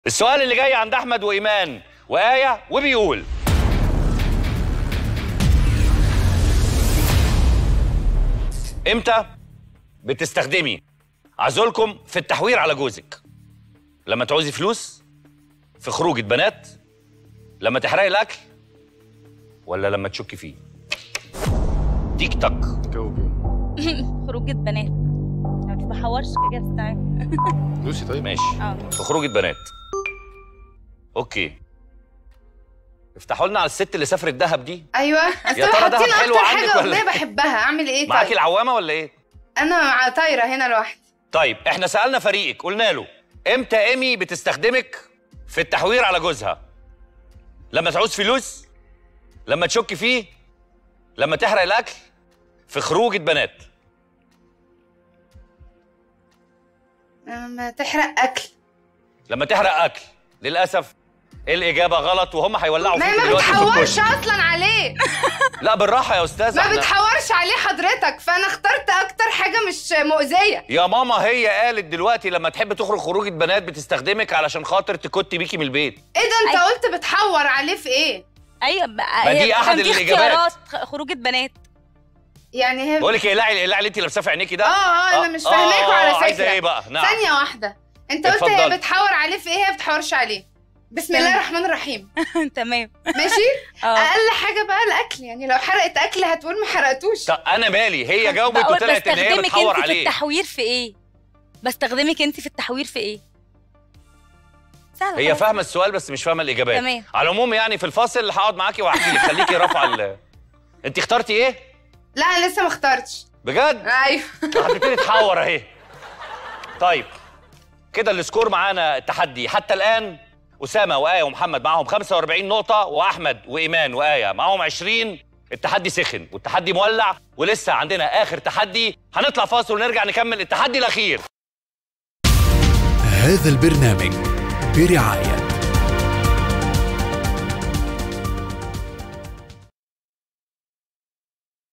السؤال اللي جاي عند احمد وايمان وايه وبيقول امتى بتستخدمي عزولكم في التحوير على جوزك لما تعوزي فلوس في خروجة بنات لما تحرقي الاكل ولا لما تشكي فيه تيك تاك جاوبي خروجة بنات ما بحورش كده بس تمام لوسي طيب ماشي اه في خروجة بنات اوكي افتحوا لنا على الست اللي سافرت دهب دي ايوه يا اصل ترى حاطين دهب حلوة اكتر عندك حاجه ولا اغنيه بحبها اعمل ايه معاكي طيب العوامه ولا ايه انا مع طايره هنا لوحدي طيب احنا سالنا فريقك قلنا له امتى ايمي بتستخدمك في التحوير على جوزها لما تعوز فلوس لما تشك فيه لما تحرق الاكل في خروجه بنات لما تحرق اكل لما تحرق اكل للاسف الاجابه غلط وهم هيولعوا ما فيك ما دلوقتي في بتحورش الكشك. اصلا عليه لا بالراحه يا استاذ ما احنا بتحورش عليه حضرتك فانا اخترت اكتر حاجه مش مؤذيه يا ماما هي قالت دلوقتي لما تحب تخرج خروجه بنات بتستخدمك علشان خاطر تكت بيكي من البيت ايه ده انت أي- قلت بتحور عليه في ايه ايوه بقى ما دي هي- أحد كان في الإجابات. اختيارات خ- خروجة بنات يعني هي بقول لك اقلعي الاقلاع اللي انت لابساه في عينيكي ده اه اه انا مش آه، فاهماكوا على آه، فكره عايزه ايه بقى نعم ثانيه واحده انت قلت هي اتفضلي. بتحور عليه في ايه هي بتحورش عليه بسم الله الرحمن الرحيم تمام ماشي اه اقل حاجه بقى الاكل يعني لو حرقت اكل هتقول ما حرقتوش طب انا مالي هي جاوبت بقول وطلعت ان هي بستخدمك بتحور انت في عليه التحوير في ايه بستخدمك انت في التحوير في ايه سهله هي خلاص. فاهمه السؤال بس مش فاهمه الاجابات تمام. على العموم يعني في الفاصل هقعد معاكي وهحكي لك خليكي رافعه ال انت اخترتي ايه لا انا لسه ما اخترتش بجد ايوه هتبتدي تحور اهي طيب كده السكور معانا التحدي حتى الان اسامه وايه ومحمد معاهم 45 نقطه واحمد وايمان وايه معاهم 20 التحدي سخن والتحدي مولع ولسه عندنا اخر تحدي هنطلع فاصل ونرجع نكمل التحدي الاخير هذا البرنامج برعاية